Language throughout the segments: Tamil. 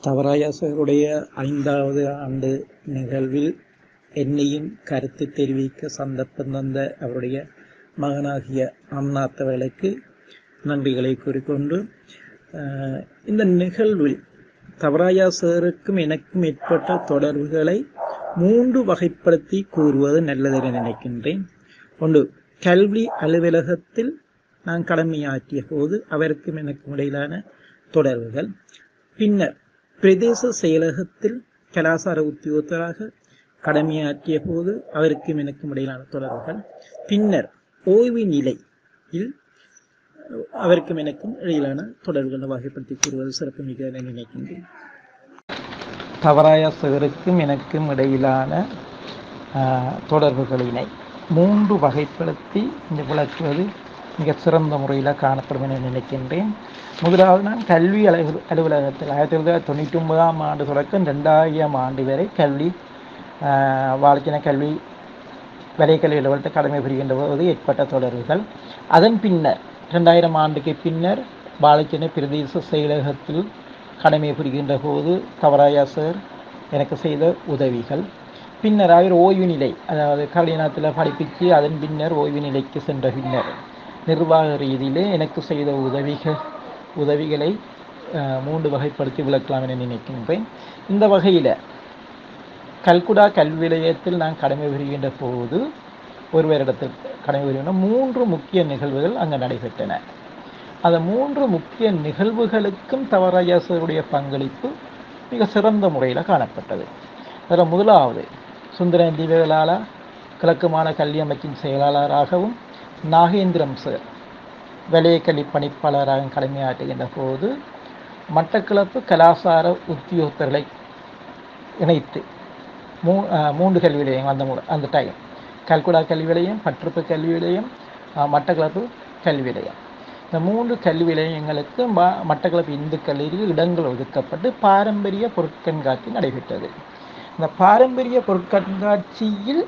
தவராயாசருடைய ஐந்தாவது ஆண்டு நிகழ்வில் என்னையும் கருத்து தெரிவிக்க சந்தர்ப்பம் தந்த அவருடைய மகனாகிய அண்ணாத்தவர்களுக்கு நன்றிகளை கூறிக்கொண்டு அஹ், இந்த நிகழ்வில் தவராயா சாருக்கும் எனக்கும் ஏற்பட்ட தொடர்புகளை மூன்று வகைப்படுத்தி கூறுவது நல்லதென நினைக்கின்றேன் ஒன்று கல்வி அலுவலகத்தில் நான் கடமையாற்றிய போது அவருக்கும் எனக்கும் இடையிலான தொடர்புகள் பின்னர் பிரதேச செயலகத்தில் கலாசார உத்தியோகத்தராக கடமையாற்றிய போது அவருக்கும் எனக்கும் இடையிலான தொடர்புகள் பின்னர் ஓய்வு நிலையில் அவருக்கும் எனக்கும் இடையிலான தொடர்புகளை வகைப்படுத்தி கூறுவது சிறப்பு மிக என நினைக்கின்றேன் தவறாய சிவருக்கும் எனக்கும் இடையிலான ஆஹ், தொடர்புகளினை மூன்று வகைப்படுத்தி இங்கே விளக்குவது மிக சிறந்த முறையில் காணப்படும் என நினைக்கின்றேன் முதலாவது நான் கல்வி அலுவல அலுவலகத்தில் ஆயிரத்தி தொள்ளாயிரத்தி தொண்ணூற்றி ஒன்பதாம் ஆண்டு தொடக்கம் ரெண்டாயிரம் ஆண்டு வரை கல்வி ஆஹ், வாழ்க்கையின கல்வி வலைக்கல்வி அலுவலகத்தை கடமை புரிகின்ற போது ஏற்பட்ட தொடர்புகள் அதன் பின்னர் ரெண்டாயிரம் ஆண்டுக்கு பின்னர் பாலக்கிண பிரதேச செயலகத்தில் கடமை புரிகின்ற போது தவராயா சார் எனக்கு செய்த உதவிகள் பின்னர் அவர் ஓய்வு நிலை அதாவது கலிநாத்தில் படிப்பித்து அதன் பின்னர் ஓய்வு நிலைக்கு சென்ற பின்னர் நிர்வாக ரீதியிலே எனக்கு செய்த உதவிகள் உதவிகளை அஹ், மூன்று வகைப்படுத்தி விளக்கலாம் என நினைக்கின்றேன் இந்த வகையில் கல்குடா கல்வி நிலையத்தில் நான் கடமை புரிகின்ற போது ஒருவரிடத்தில் கடமை புரிகின்ற மூன்று முக்கிய நிகழ்வுகள் அங்கு நடைபெற்றன அந்த மூன்று முக்கிய நிகழ்வுகளுக்கும் தவராயாசருடைய பங்களிப்பு மிக சிறந்த முறையில் காணப்பட்டது அதில் முதலாவது சுந்தரன் தீபகலாலா கிழக்கு மாநில கல்வி அமைச்சின் செயலாளராகவும் நாகேந்திரம் சார் வலயக்கல்வி பணிப்பாளராக கடமையாற்றுகின்ற போது மட்டக்களப்பு கலாசார உத்தியோகத்தர்களை இணைத்து மூ அஹ் மூன்று கல்வி நிலையம் அந்த மு- அந்த டைம் கல்குடா கல்வி நிலையம் பற்றுப்பு கல்வி நிலையம் அஹ் மட்டக்களப்பு கல்வி நிலையம் இந்த மூன்று கல்வி நிலையங்களுக்கு ம- மட்டக்களப்பு இந்து கல்லூரியில் இடங்கள் ஒதுக்கப்பட்டு பாரம்பரிய பொருட்கண்காட்சி நடைபெற்றது இந்த பாரம்பரிய பொருட்கண்காட்சியில்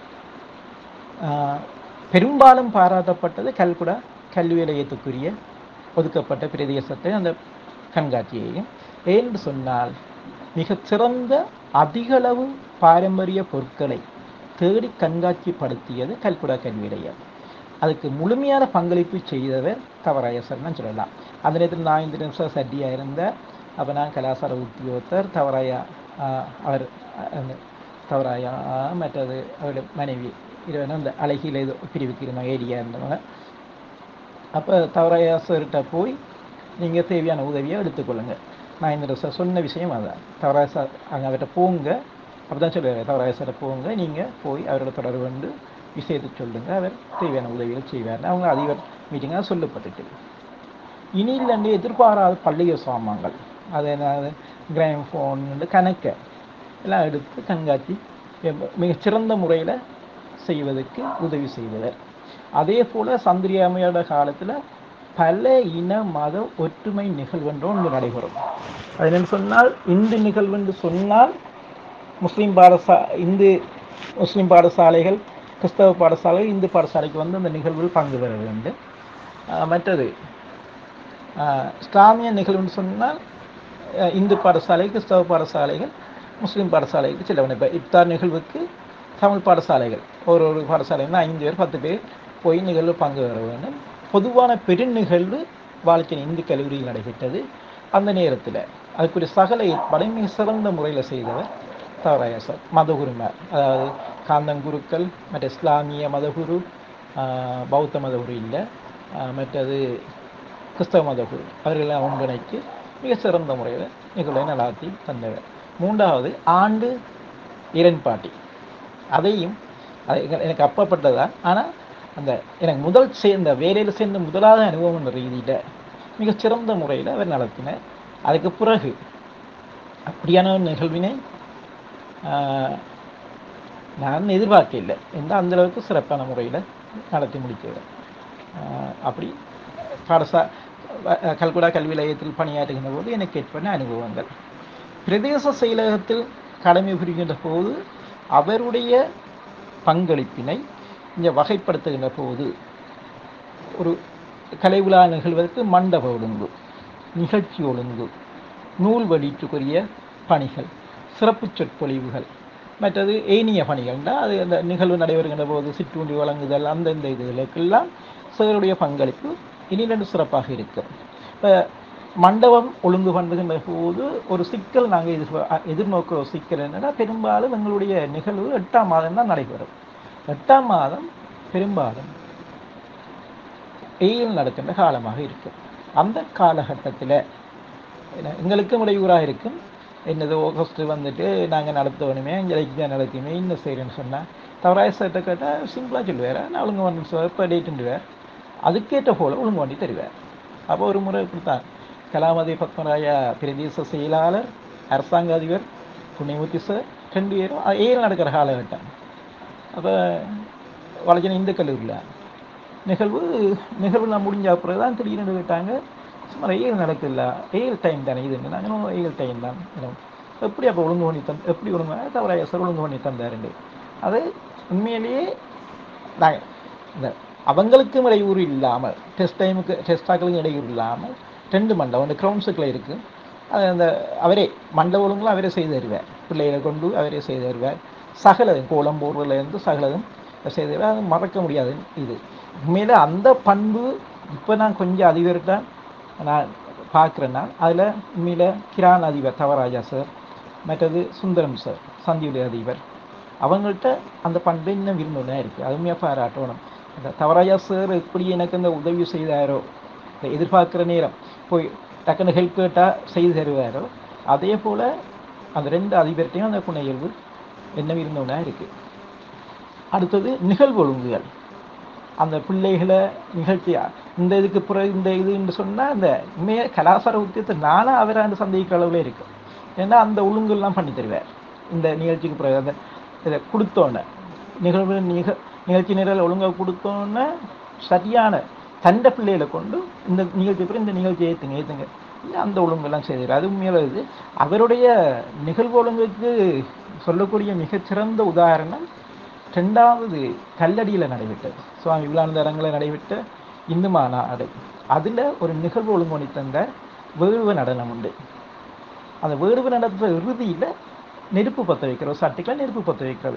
ஆஹ், பெரும்பாலும் பாராட்டப்பட்டது கல்குடா கல்வி நிலையத்துக்குரிய ஒதுக்கப்பட்ட பிரதேசத்தை அந்த கண்காட்சியையும் ஏன்னு சொன்னால் மிகச் சிறந்த அதிகளவு பாரம்பரிய பொருட்களை தேடி கண்காட்சிப்படுத்தியது கல்குடா கல்வி நிலையம் அதுக்கு முழுமையான பங்களிப்பு செய்தவர் தவராயசர் தான் சொல்லலாம் அந்த நேரத்தில் நான் இந்த நிமிஷம் சட்டியாக இருந்தேன் அப்போ நான் கலாசார உத்தியோகத்தர் தவராயா ஆஹ், அவர் அஹ், அந்த தவறாயா மற்றது அவருடைய மனைவி இருவரும் அந்த அழகியில் இது பிரிவுக்கு இருந்த ஏரியா இருந்தவங்க அப்போ தவறாயா சார்கிட்ட போய் நீங்கள் தேவையான உதவியை எடுத்துக்கொள்ளுங்க நான் இந்த சார் சொன்ன விஷயம் அதுதான் தவறாய சார் அங்கே அவர்கிட்ட போங்க அப்படி தான் சொல்லுவார் தவறாய சாரை போங்க நீங்கள் போய் அவரோட தொடர்பு கொண்டு விஷயத்தை சொல்லுங்க அவர் தேவையான உதவிகள் செய்வார் அவங்க அதிபர் மீட்டிங்காக சொல்லப்பட்டுட்டு இனியிலண்டு எதிர்பாராத பள்ளிய சாமான்கள் அது என்ன கிராம் ஃபோன் கணக்கை எல்லாம் எடுத்து கண்காட்சி எம்ப- மிகச்சிறந்த முறையில் செய்வதற்கு உதவி செய்தவர் அதே போல் சந்திரியாமையோட காலத்தில் பல இன மத ஒற்றுமை நிகழ்வென்று ஒன்று நடைபெறும் அது என்னன்னு சொன்னால் இந்து நிகழ்வென்று சொன்னால் முஸ்லீம் பாடசா இந்து முஸ்லீம் பாடசாலைகள் கிறிஸ்தவ பாடசாலைகள் இந்து பாடசாலைக்கு வந்து அந்த நிகழ்வில் பங்கு பெற வேண்டும் ஆஹ் மற்றது ஆஹ் இஸ்லாமிய நிகழ்வுன்னு சொன்னால் ஆஹ் இந்து பாடசாலை கிறிஸ்தவ பாடசாலைகள் முஸ்லீம் பாடசாலைக்கு செல்ல வேண்டும் இப்போ இப்தார் நிகழ்வுக்கு தமிழ் பாடசாலைகள் ஒரு ஒரு பாடசாலைன்னா ஐந்து பேர் பத்து பேர் போய் நிகழ்வு பங்கு பெற வேண்டும் பொதுவான பெருநிகழ்வு வாழ்க்கை இந்து கல்லூரியில் நடைபெற்றது அந்த நேரத்தில் அதுக்குரிய சகல ஏற்பாடை மிக சிறந்த முறையில் செய்தவர் தவராயசர் மதகுருமார் அதாவது காந்தங்குருக்கள் மற்ற இஸ்லாமிய மதகுரு ஆஹ் பௌத்த மதகுரு இல்லை ஆஹ் மற்றது கிறிஸ்தவ மதகுரு அவர்களெல்லாம் ஒன்றிணைத்து மிக சிறந்த முறையில் நிகழ்வை நடாத்தி தந்தவர் மூன்றாவது ஆண்டு இரண்பாட்டி அதையும் அது எங்க- எனக்கு அப்பப்பட்டதா ஆனால் அந்த எனக்கு முதல் சேர்ந்த வேலையில் சேர்ந்த முதலாவது அனுபவம் என்ற ரீதியில் மிகச் சிறந்த முறையில் அவர் நடத்தினார் அதுக்கு பிறகு அப்படியான ஒரு நிகழ்வினை ஆஹ், நான் எதிர்பார்க்க இல்லை எந்த அந்த அளவுக்கு சிறப்பான முறையில் நடத்தி முடித்தவர் ஆஹ், அப்படி பாடசா வ- கல்குடா கல்வி நிலையத்தில் பணியாற்றுகின்ற போது எனக்கு ஏற்பட்ட அனுபவங்கள் பிரதேச செயலகத்தில் கடமை புரிகின்ற போது அவருடைய பங்களிப்பினை இங்கே வகைப்படுத்துகின்ற போது ஒரு கலை விழா நிகழ்வதற்கு மண்டப ஒழுங்கு நிகழ்ச்சி ஒழுங்கு நூல் வெளியீட்டுக்குரிய பணிகள் சிறப்பு சொற்பொழிவுகள் மற்றது ஏனிய பணிகள்னா அது அந்த நிகழ்வு நடைபெறுகின்ற போது சிற்றுண்டி வழங்குதல் அந்தந்த இதுகளுக்கெல்லாம் சிலருடைய பங்களிப்பு இனி ரெண்டு சிறப்பாக இருக்கும் இப்போ மண்டபம் ஒழுங்கு பண்ணுகின்ற போது ஒரு சிக்கல் நாங்கள் எதிர் எதிர்நோக்கிற ஒரு சிக்கல் என்னன்னா பெரும்பாலும் எங்களுடைய நிகழ்வு எட்டாம் மாதம் தான் நடைபெறும் எட்டாம் மாதம் பெரும்பாலும் வெயில் நடக்கின்ற காலமாக இருக்கும் அந்த காலகட்டத்தில் எங்களுக்கும் இடையூறாக இருக்கும் என்னது ஆகஸ்ட் வந்துட்டு நாங்கள் நடத்தணுமே இங்கே எக்ஸாம் நடத்தியுமே இன்னும் செய்கிறேன்னு சொன்னால் தவறாய சட்டை கேட்டால் சிம்பிளாக சொல்லுவார் நான் ஒழுங்கு பண்ணி சொல்லுவார் இப்போ டேட்டுண்டுவார் அதுக்கேற்ற போல ஒழுங்கு பண்ணி தருவார் அப்போ ஒரு முறை இப்படித்தான் கலாமதி பத்மராயா பிரதேச செயலாளர் அரசாங்க அதிபர் புண்ணியமூர்த்தி சார் ரெண்டு பேரும் ஏழு நடக்கிற காலகட்டம் அப்போ வளஜன இந்து கல்லூரியில் நிகழ்வு நிகழ்வுலாம் முடிஞ்ச அப்புறம் தான் திடீர்னு கேட்டாங்க சும்மா ஏழு நடக்குதுல்ல ஏழு டைம் தானே இது நாங்களும் ஏழு டைம் தான் எப்படி அப்போ ஒழுங்கு பண்ணி தந் எப்படி ஒழுங்கு தவறாய சார் ஒழுங்கு பண்ணி தந்தாருண்டு அது உண்மையிலேயே நான் இந்த அவங்களுக்கும் இடையூறு இல்லாமல் டெஸ்ட் டைமுக்கு டெஸ்டாக்களுக்கும் இடையூறு இல்லாமல் ரெண்டு மண்டபம் அந்த கிரவுண்ட்ஸுக்குள்ள இருக்குது அது அந்த அவரே மண்டப ஒழுங்குலாம் அவரே செய்து தருவார் பிள்ளைகளை கொண்டு அவரே செய்து தருவார் சகலதும் கோலம் போடுறதுலேருந்து சகலதும் செய்து தருவார் அது மறக்க முடியாது இது உண்மையில் அந்த பண்பு இப்போ நான் கொஞ்சம் அதிகரிட்டான் நான் பார்க்குறேன்னா அதில் உண்மையில் கிரான் அதிபர் தவராஜா சார் மற்றது சுந்தரம் சார் சந்தியுடைய அதிபர் அவங்கள்ட்ட அந்த பண்பு இன்னும் விரும்புனா இருக்குது அதுவுமே பாராட்டணும் அந்த தவராஜா சார் எப்படி எனக்கு அந்த உதவி செய்தாரோ எதிர்பார்க்குற நேரம் போய் டக்குன்னு ஹெல்ப் கேட்டால் செய்து தருவாரோ அதே போல் அந்த ரெண்டு அதிபர்கிட்டையும் அந்த புனையல்வு என்ன விரும்புனா இருக்குது அடுத்தது நிகழ்வு ஒழுங்குகள் அந்த பிள்ளைகளை நிகழ்ச்சியா இந்த இதுக்கு பிறகு இந்த இதுன்னு சொன்னால் அந்த உண்மைய கலாச்சார உத்தியத்தை நானும் அவரை அந்த சந்தேகிக்க அளவில் இருக்கு ஏன்னா அந்த ஒழுங்குலாம் பண்ணி தருவார் இந்த நிகழ்ச்சிக்கு பிறகு அந்த இதை கொடுத்தோன்னே நிகழ்வு நிக நிகழ்ச்சி நிரல் ஒழுங்காக கொடுத்தோன்னே சரியான தண்ட பிள்ளைகளை கொண்டு இந்த நிகழ்ச்சி பிறகு இந்த நிகழ்ச்சியை ஏற்றுங்க ஏற்றுங்க அந்த ஒழுங்கெல்லாம் செய்தார் அது உண்மையில இது அவருடைய நிகழ்வு ஒழுங்குக்கு சொல்லக்கூடிய மிகச்சிறந்த உதாரணம் ரெண்டாவது கல்லடியில் நடைபெற்றது சுவாமி விவேகானந்த அரங்கில் நடைபெற்ற இந்து மாநாடு அதில் ஒரு நிகழ்வு ஒழுங்கொணி தந்த வேடுவ நடனம் உண்டு அந்த வேடுவ நடனத்தை இறுதியில் நெருப்பு பற்ற வைக்கிறது சட்டைக்கெல்லாம் நெருப்பு பற்ற வைக்கிறது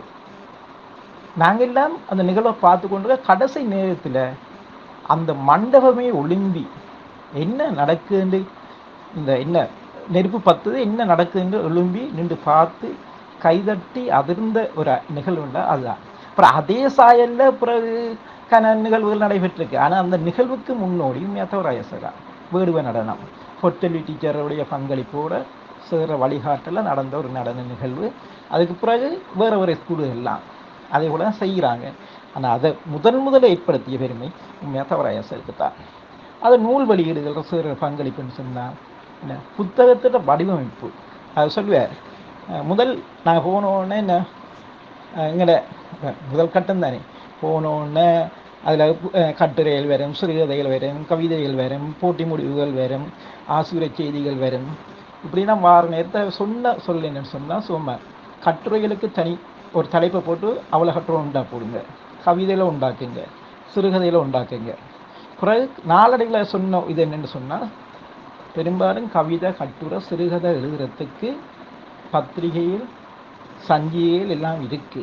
நாங்கள் எல்லாம் அந்த நிகழ்வை பார்த்து கொண்டு கடைசி நேரத்தில் அந்த மண்டபமே ஒளிம்பி என்ன நடக்குதுன்னு இந்த என்ன நெருப்பு பத்துது என்ன நடக்குதுன்னு எழும்பி நின்று பார்த்து கைதட்டி அதிர்ந்த ஒரு நிகழ்வுண்டா அதுதான் அப்புறம் அதே சாயல்ல பிறகு கன நிகழ்வுகள் நடைபெற்றிருக்கு ஆனால் அந்த நிகழ்வுக்கு முன்னோடி மேத்தவராயசரா வேடுவ நடனம் பொட்டலி டீச்சருடைய பங்களிப்போட சேர வழிகாட்டில் நடந்த ஒரு நடன நிகழ்வு அதுக்கு பிறகு வேற வேறு ஸ்கூலுகள்லாம் அதே போல செய்கிறாங்க ஆனால் அதை முதன் முதல்ல ஏற்படுத்திய பெருமை மேத்தவராயசருக்கு தான் அது நூல் வெளியீடுகள் சேர பங்களிப்புன்னு சொன்னால் என்ன புத்தகத்தோட வடிவமைப்பு அது சொல்லுவார் முதல் நாங்கள் போனோடனே என்ன எங்களை முதல் கட்டம் தானே போனோடனே அதில் கட்டுரைகள் வரும் சிறுகதைகள் வரும் கவிதைகள் வரும் போட்டி முடிவுகள் வரும் ஆசிரியர் செய்திகள் வரும் இப்படின்னா வார நேரத்தை சொன்ன சொல்ல என்னன்னு சொன்னால் சும்மா கட்டுரைகளுக்கு தனி ஒரு தலைப்பை போட்டு அவ்வளோ கட்டுரை உண்டா போடுங்க கவிதையில் உண்டாக்குங்க சிறுகதையில் உண்டாக்குங்க பிறகு நாளடைவில் சொன்ன இது என்னென்னு சொன்னால் பெரும்பாலும் கவிதை கட்டுரை சிறுகதை எழுதுறதுக்கு பத்திரிகையில் சஞ்சிகையில் எல்லாம் இருக்கு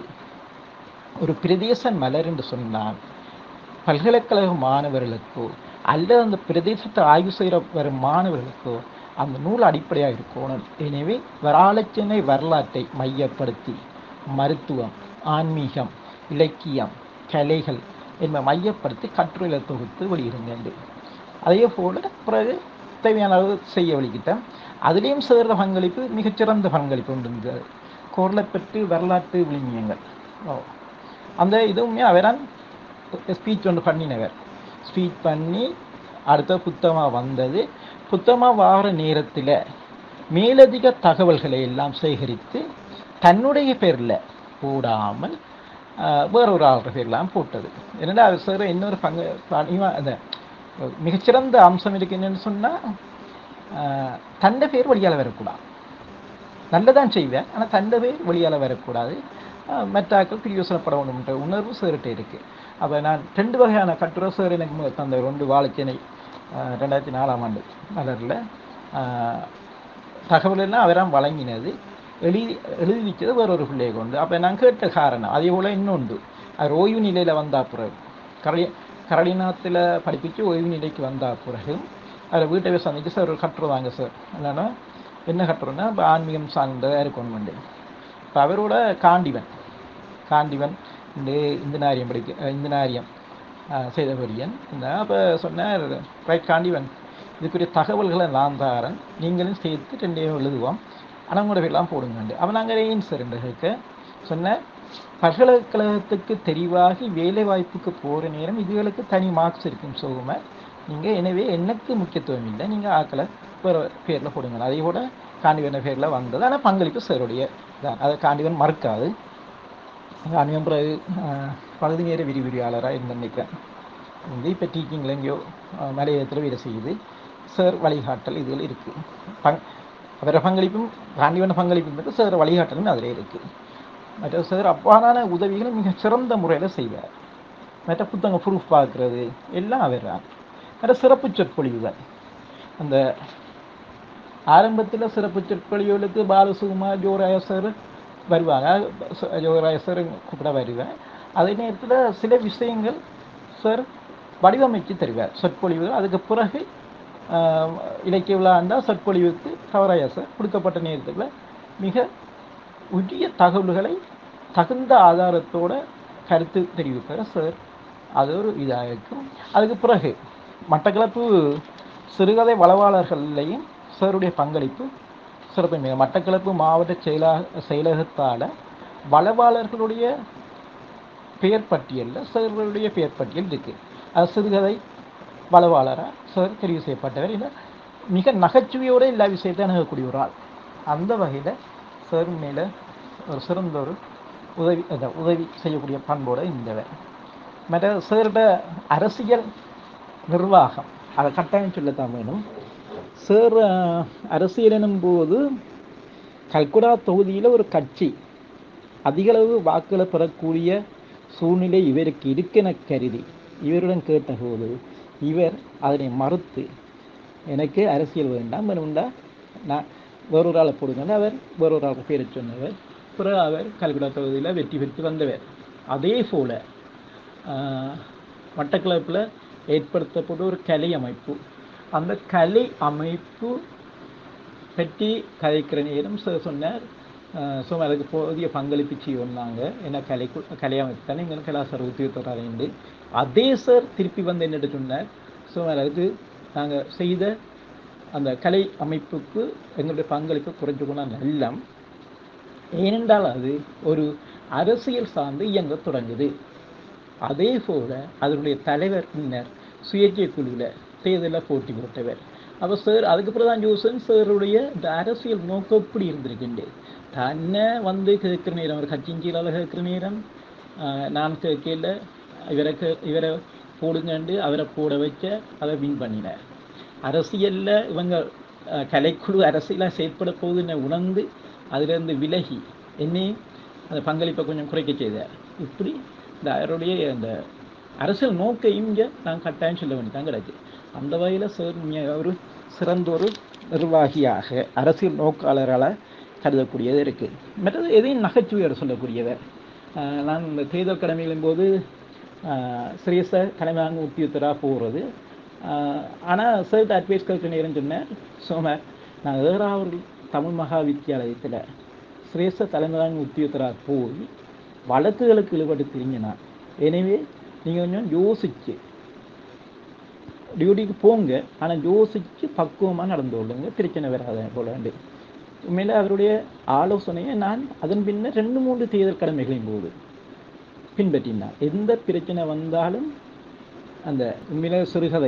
ஒரு பிரதேச மலர் என்று சொன்னால் பல்கலைக்கழக மாணவர்களுக்கோ அல்லது அந்த பிரதேசத்தை ஆய்வு செய்கிற வரும் மாணவர்களுக்கோ அந்த நூல் அடிப்படையாக இருக்கணும் எனவே வராலட்சணை வரலாற்றை மையப்படுத்தி மருத்துவம் ஆன்மீகம் இலக்கியம் கலைகள் என்பதை மையப்படுத்தி கட்டுரைகளை தொகுத்து வெளியிடுங்க அதே போல் பிறகு தேவையான அளவு செய்ய வழிகிட்டேன் அதுலேயும் சேர்ந்த பங்களிப்பு மிகச்சிறந்த பங்களிப்பு உண்டு கோர்லப்பெற்று வரலாற்று விளிமியங்கள் ஓ அந்த இதுவுமே அவரான் ஸ்பீச் ஒன்று பண்ணினவர் ஸ்பீச் பண்ணி அடுத்த புத்தகமாக வந்தது புத்தகமாக வார நேரத்தில் மேலதிக தகவல்களை எல்லாம் சேகரித்து தன்னுடைய பேரில் போடாமல் வேற ஒரு ஆளுடைய பேர்லாம் போட்டது என்னடா அது சார் இன்னொரு பங்கு அந்த மிகச்சிறந்த அம்சம் இருக்கு என்னன்னு சொன்னால் தண்டை பேர் வழியால் வரக்கூடாது நல்லதான் செய்வேன் ஆனால் தண்டை பேர் வழியால் வரக்கூடாது மற்றாக்கள் பிரியோசனப்படணும்ன்ற உணர்வு சேருட்டே இருக்கு அப்போ நான் ரெண்டு வகையான கட்டுரை சேர் எனக்கு தந்த ரெண்டு வாழைச்சேனை ரெண்டாயிரத்தி நாலாம் ஆண்டு மலரில் தகவல் எல்லாம் அவராம் வழங்கினது எழுதி எழுதி வச்சது வேற ஒரு பிள்ளையை கொண்டு அப்போ நான் கேட்ட காரணம் அதே போல் இன்னொன்று அவர் ஓய்வு நிலையில் வந்தா பிறகு கரளி கரளிநாத்தில் படிப்பிச்சு ஓய்வு நிலைக்கு வந்தா பிறகு அவர் வீட்டை போய் சந்திச்சு சார் ஒரு கட்டுறதாங்க சார் என்னன்னா என்ன கட்டுறோன்னா இப்போ ஆன்மீகம் சார்ந்ததாக இருக்கணும் இப்போ அவரோட காண்டிவன் காண்டிவன் இந்த இந்த நாரியம் படிக்க இந்த நாரியம் செய்தபடியன் இந்த அப்போ சொன்னார் ரைட் காண்டிவன் இதுக்குரிய தகவல்களை நான் தாரன் நீங்களும் சேர்த்து ரெண்டையும் எழுதுவோம் ஆனால் உங்களோட பேர்லாம் போடுங்க அவன் நாங்கள் ஏன் சார் என்று கேட்க சொன்ன பல்கலைக்கழகத்துக்கு தெரிவாகி வேலை வாய்ப்புக்கு போகிற நேரம் இதுகளுக்கு தனி மார்க்ஸ் இருக்கும் சோகமாக நீங்கள் எனவே எனக்கு முக்கியத்துவம் இல்லை நீங்கள் ஆக்களை வேறு பேரில் போடுங்க அதே கூட காண்டிவன் பேரில் வந்தது ஆனால் பங்களிப்பு சாருடைய தான் அதை காண்டிவன் மறுக்காது காண்டிவன் பிறகு பகுதி நேர விரிவுரையாளராக இருந்து நினைக்கிறேன் வந்து இப்போ டீச்சிங்கில் எங்கேயோ மலையத்தில் வேலை செய்யுது சார் வழிகாட்டல் இதில் இருக்குது பங் அவரை பங்களிப்பும் காண்டிவன பங்களிப்பும் இருக்குது சார் வழிகாட்டலும் அதில் இருக்குது மற்ற சார் அவ்வாறான உதவிகளை மிக சிறந்த முறையில் செய்வார் மற்ற புத்தகம் ப்ரூஃப் பார்க்குறது எல்லாம் அவர் மற்ற சிறப்பு சொற்பொழிவுகள் அந்த ஆரம்பத்தில் சிறப்பு சொற்பொழிவுகளுக்கு பாலசுகுமார் ஜோராய சார் வருவாங்க ஜோராய சார் கூப்பிட வருவேன் அதே நேரத்தில் சில விஷயங்கள் சார் வடிவமைச்சு தருவார் சொற்பொழிவுகள் அதுக்கு பிறகு இலக்கிய விழாண்டா சொற்பொழிவுக்கு கவராயா சார் கொடுக்கப்பட்ட நேரத்தில் மிக உரிய தகவல்களை தகுந்த ஆதாரத்தோட கருத்து தெரிவிப்பார் சார் அது ஒரு இதாக இருக்கும் அதுக்கு பிறகு மட்டக்களப்பு சிறுகதை வளவாளர்கள்லையும் சாருடைய பங்களிப்பு சிறப்பு மிக மட்டக்களப்பு மாவட்ட செயலாக செயலகத்தால் வளவாளர்களுடைய பெயர் பட்டியலில் சாருடைய பெயர் பட்டியல் இருக்குது அது சிறுகதை வளவாளராக சார் தெரிவு செய்யப்பட்டவர் இல்லை மிக நகைச்சுவையோடு எல்லா விஷயத்தையும் அணுகக்கூடிய ஒரு ஆள் அந்த வகையில் சார் மேலே ஒரு சிறந்த ஒரு உதவி அந்த உதவி செய்யக்கூடிய பண்போடு இருந்தவர் மற்ற சாரோட அரசியல் நிர்வாகம் அதை கட்டாயம் சொல்லத்தான் வேணும் சார் அரசியல் எனும் போது கல்குடா தொகுதியில் ஒரு கட்சி அதிகளவு வாக்குகளை பெறக்கூடிய சூழ்நிலை இவருக்கு இருக்கென கருதி இவருடன் கேட்டபோது இவர் அதனை மறுத்து எனக்கு அரசியல் வேண்டாம் வேணும்டா நான் வேறொரு ஆளை போடுங்க அவர் வேறொரு ஆளை பேரை சொன்னவர் பிறகு அவர் கல்குடா தொகுதியில் வெற்றி பெற்று வந்தவர் அதே போல் மட்டக்களப்பில் ஏற்படுத்தப்பட்ட ஒரு கலை அமைப்பு அந்த கலை அமைப்பு பற்றி கதைக்கிற நேரம் சொன்னார் ஸோ அதுக்கு போதிய பங்களிப்பு செய்வோம்னாங்க ஏன்னா கலை கலை அமைப்பு தானே எங்களுக்கு கலாசார உத்தியோகத்தராண்டு அதே சார் திருப்பி வந்து என்னட்டு சொன்னார் ஸோ அதுக்கு நாங்கள் செய்த அந்த கலை அமைப்புக்கு எங்களுடைய பங்களிப்பு குறைஞ்சு கொண்டா நல்லம் ஏனென்றால் அது ஒரு அரசியல் சார்ந்து இயங்க தொடங்குது அதே போல அதனுடைய தலைவர் பின்னர் சுயேட்சை குழுவில் தேர்தலில் போட்டி போட்டவர் அப்போ சார் அதுக்கப்புறம் தான் ஜோசன் சாருடைய இந்த அரசியல் நோக்கம் எப்படி இருந்திருக்குண்டு தன்னை வந்து கேட்குற நேரம் ஒரு கட்சியின் கீழால் கேட்குற நேரம் நான் கேட்கல இவரை இவரை போடுங்கண்டு அவரை போட வச்ச அதை வின் பண்ணினார் அரசியலில் இவங்க கலைக்குழு அரசியலாக செயற்பட போகுதுன்னு உணர்ந்து அதிலிருந்து விலகி என்னையும் அந்த பங்களிப்பை கொஞ்சம் குறைக்க செய்தார் இப்படி இந்த அவருடைய அந்த அரசியல் நோக்கையும் இங்கே நான் கட்டாயம் சொல்ல வேண்டியதான் கிடக்கு அந்த வகையில் சார் ஒரு சிறந்த ஒரு நிர்வாகியாக அரசியல் நோக்காளரால் கருதக்கூடியது இருக்குது மற்றது எதையும் நகைச்சுவையோடு சொல்லக்கூடியவர் நான் இந்த தேர்தல் கடமைகளின் போது சிரேச தலைமையாக உத்தியோகத்தராக போகிறது ஆனால் சார் அட்வைஸ் கேட்குற நேரம் சொன்னேன் சோமர் நான் ஏறாவூர் தமிழ் மகா வித்தியாலயத்தில் சிரேச தலைமையாக உத்தியோகத்தராக போய் வழக்குகளுக்கு ஈடுபட்டு திரிஞ்சினான் எனவே நீங்கள் கொஞ்சம் யோசிச்சு டியூட்டிக்கு போங்க ஆனால் யோசித்து பக்குவமாக நடந்து கொள்ளுங்க பிரச்சனை வராத போலாண்டு உண்மையில் அவருடைய ஆலோசனையை நான் அதன் பின்னர் ரெண்டு மூன்று தேர்தல் கடமைகளின் போது பின்பற்றினார் எந்த பிரச்சனை வந்தாலும் அந்த உண்மையில சிறுகதை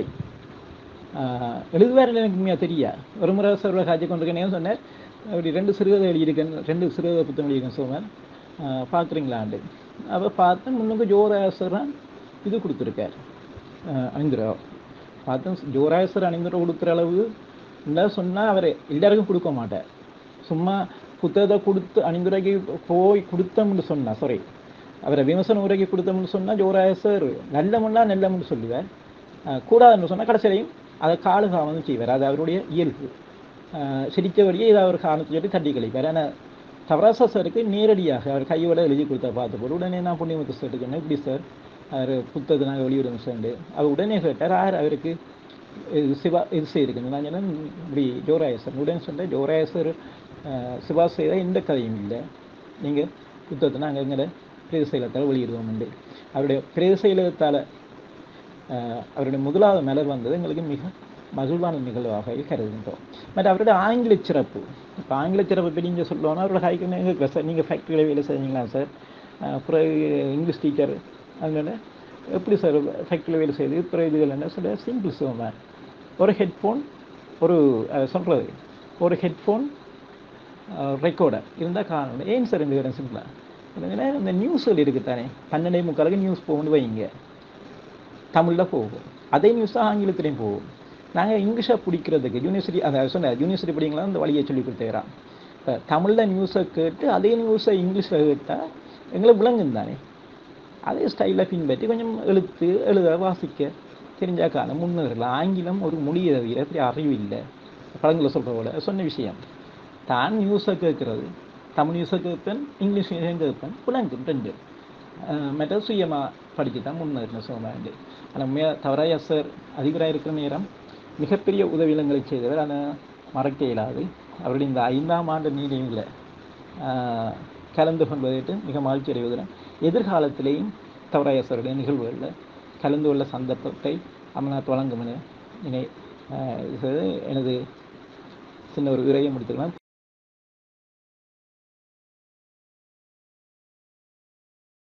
எழுதுவார் எனக்கு உண்மையாக தெரியா ஒரு முறை சிறுவை காட்சி கொண்டிருக்கேன் சொன்னார் அப்படி ரெண்டு சிறுகதை எழுதியிருக்கேன் ரெண்டு சிறுகதை புத்தகம் எழுதியிருக்கேன் சோமன் பார்க்குறீங்களாண்டு அப்போ பார்த்தேன் முன்னுக்கு ஜோராசரான் இது கொடுத்துருக்கார் அணிந்துரா பார்த்தேன் ஜோராசர் அணிந்துரை கொடுக்குற அளவு இல்லை சொன்னால் அவர் எல்லாருக்கும் கொடுக்க மாட்டார் சும்மா புத்தகத்தை கொடுத்து அணிந்துரைக்கு போய் கொடுத்தோம்னு சொன்னா சாரி அவரை விமர்சன உரைக்கு கொடுத்தோம்னு சொன்னால் ஜோராசர் நல்லமுன்னா நல்லமுன்னு சொல்லுவார் கூடாதுன்னு சொன்னால் கடைசியிலையும் அதை காலுகாமலும் செய்வார் அது அவருடைய இயல்பு ஆஹ் சிரித்தபடியே ஏதாவது ஒரு காரணத்தை சொல்லி தட்டி கழிப்பார் ஆனால் தவராசா சாருக்கு நேரடியாக அவர் கையோட எழுதி கொடுத்த பார்த்த போது உடனே நான் புண்ணியமுத்து சார் சொன்னேன் இப்படி சார் அவர் புத்தகத்தை நாங்கள் வெளியிடுவோம் சார் அவர் உடனே கேட்டார் யார் அவருக்கு இது சிவா இது செய்திருக்கு நான் சொன்னேன் இப்படி ஜோராயசர் உடனே சொன்னேன் ஜோராயசர் சிவா செய்த எந்த கதையும் இல்லை நீங்கள் புத்தகத்தை நாங்கள் எங்களை பிரேத செயலத்தால் வெளியிடுவோம் உண்டு அவருடைய பிரேத செயலத்தால் அவருடைய முதலாவது மலர் வந்தது எங்களுக்கு மிக மகிழ்வான நிகழ்வாக கருதுகின்றோம் பட் அவருடைய ஆங்கில சிறப்பு இப்போ ஆங்கில சிறப்பு பற்றி நீங்கள் சொல்லணும்னா அவரோட ஹைக்கு நீங்கள் சார் நீங்கள் ஃபேக்ட்ரியில் வேலை செய்வீங்களா சார் அப்புறம் இங்கிலீஷ் டீச்சர் அதனால எப்படி சார் ஃபேக்ட்ரியில் வேலை செய்யுது அப்புறம் இதுகள் என்ன சொல்ல சிம்பிள் சொல்லுவேன் ஒரு ஹெட்ஃபோன் ஒரு சொல்கிறது ஒரு ஹெட்ஃபோன் ரெக்கார்டர் இருந்தால் காரணம் ஏன் சார் இந்த இடம் சிம்பிளாக இந்த நியூஸ்கள் இருக்குது தானே பன்னெண்டே முக்காலுக்கு நியூஸ் போகணும்னு வைங்க தமிழில் போகும் அதே நியூஸ் தான் ஆங்கிலத்திலையும் போகும் நாங்கள் இங்கிலீஷை பிடிக்கிறதுக்கு யூனிவர்சிட்டி அதை சொன்ன யூனிவர்சிட்டி படிங்களா அந்த வழியை சொல்லி கொடுத்துக்கிறான் இப்போ தமிழில் நியூஸை கேட்டு அதே நியூஸை இங்கிலீஷில் கேட்டால் எங்களுக்கு விளங்கும் தானே அதே ஸ்டைலில் பின்பற்றி கொஞ்சம் எழுத்து எழுத வாசிக்க தெரிஞ்சா காலம் முன்னேறலாம் ஆங்கிலம் ஒரு மொழியை தவிர அப்படி அறிவு இல்லை பழங்களை சொல்கிற போல சொன்ன விஷயம் தான் நியூஸை கேட்குறது தமிழ் நியூஸை கேட்பேன் இங்கிலீஷ் நியூஸையும் கேட்பேன் விளங்கும் ரெண்டு மற்ற சுயமாக படித்து தான் முன்னேறின சுகமாக ஆனால் உண்மையாக தவறாக சார் அதிபராக இருக்கிற நேரம் மிகப்பெரிய உதவிகளை செய்தவர் ஆனால் மறக்க இயலாது அவருடைய இந்த ஐந்தாம் ஆண்டு நீதியில் கலந்து கொள்வதற்கு மிக மகிழ்ச்சி அடைவதுடன் எதிர்காலத்திலேயும் தவறாய சாருடைய நிகழ்வுகளில் கலந்து கொள்ள சந்தர்ப்பத்தை அமர்நாத் வழங்கும் என நினை எனது சின்ன ஒரு உரையை முடித்துக்கலாம்